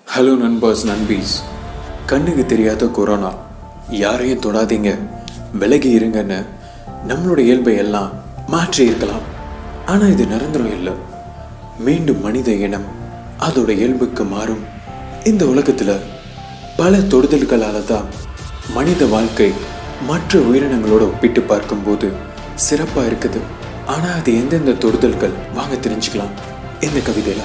hello நண்பர்ஸ் நண்பீஸ் கண்ணுக்கு தெரியாத corona யாரையும் தொடாதீங்க விலகி இருங்கன்னு நம்மளோட இயல்பை எல்லாம் மாற்றி இருக்கலாம் ஆனால் இது நிரந்தரம் இல்லை மீண்டும் மனித இனம் அதோட இயல்புக்கு மாறும் இந்த உலகத்தில் பல தொடுதல்களால் தான் மனித வாழ்க்கை மற்ற உயிரினங்களோட ஒப்பிட்டு பார்க்கும்போது சிறப்பாக இருக்குது ஆனால் அது எந்தெந்த தொடுதல்கள் வாங்க தெரிஞ்சுக்கலாம் இந்த கவிதையில்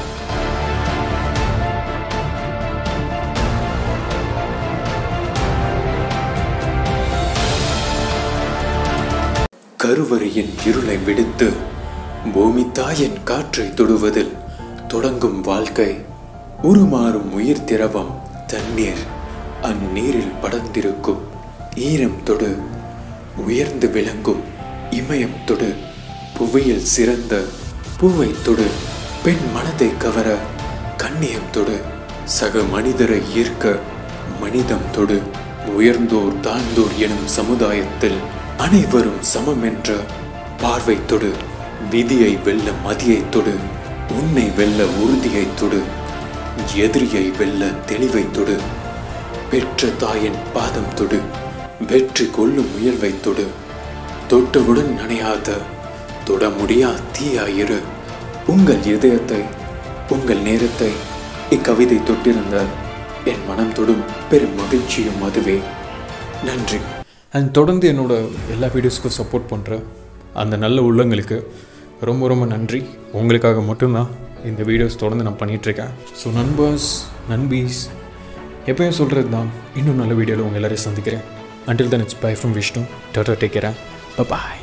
கருவறையின் இருளை விடுத்து பூமி தாயின் காற்றை தொடுவதில் தொடங்கும் வாழ்க்கை உருமாறும் உயிர் திரவம் தண்ணீர் அந்நீரில் படர்ந்திருக்கும் ஈரம் தொடு உயர்ந்து விளங்கும் இமயம் தொடு புவியில் சிறந்த பூவை தொடு பெண் மனதை கவர கண்ணியம் தொடு சக மனிதரை ஈர்க்க மனிதம் தொடு உயர்ந்தோர் தாழ்ந்தோர் எனும் சமுதாயத்தில் அனைவரும் சமம் என்ற பார்வை தொடு விதியை வெல்ல மதியை தொடு உன்னை வெல்ல உறுதியை தொடு எதிரியை வெல்ல தெளிவை தொடு பெற்ற தாயின் பாதம் தொடு வெற்றி கொள்ளும் முயல்வை தொடு தொட்டவுடன் நனையாத தொட முடியா தீயாயிரு உங்கள் இதயத்தை உங்கள் நேரத்தை இக்கவிதை தொட்டிருந்த என் மனம் தொடும் பெரும் மகிழ்ச்சியும் அதுவே நன்றி அண்ட் தொடர்ந்து என்னோட எல்லா வீடியோஸ்க்கும் சப்போர்ட் பண்ணுற அந்த நல்ல உள்ளங்களுக்கு ரொம்ப ரொம்ப நன்றி உங்களுக்காக மட்டும்தான் இந்த வீடியோஸ் தொடர்ந்து நான் பண்ணிகிட்ருக்கேன் ஸோ நண்பர்ஸ் நண்பீஸ் எப்பயும் சொல்கிறது தான் இன்னும் நல்ல வீடியோவில் உங்கள் எல்லாரையும் சந்திக்கிறேன் until then it's bye from Vishnu tata take care bye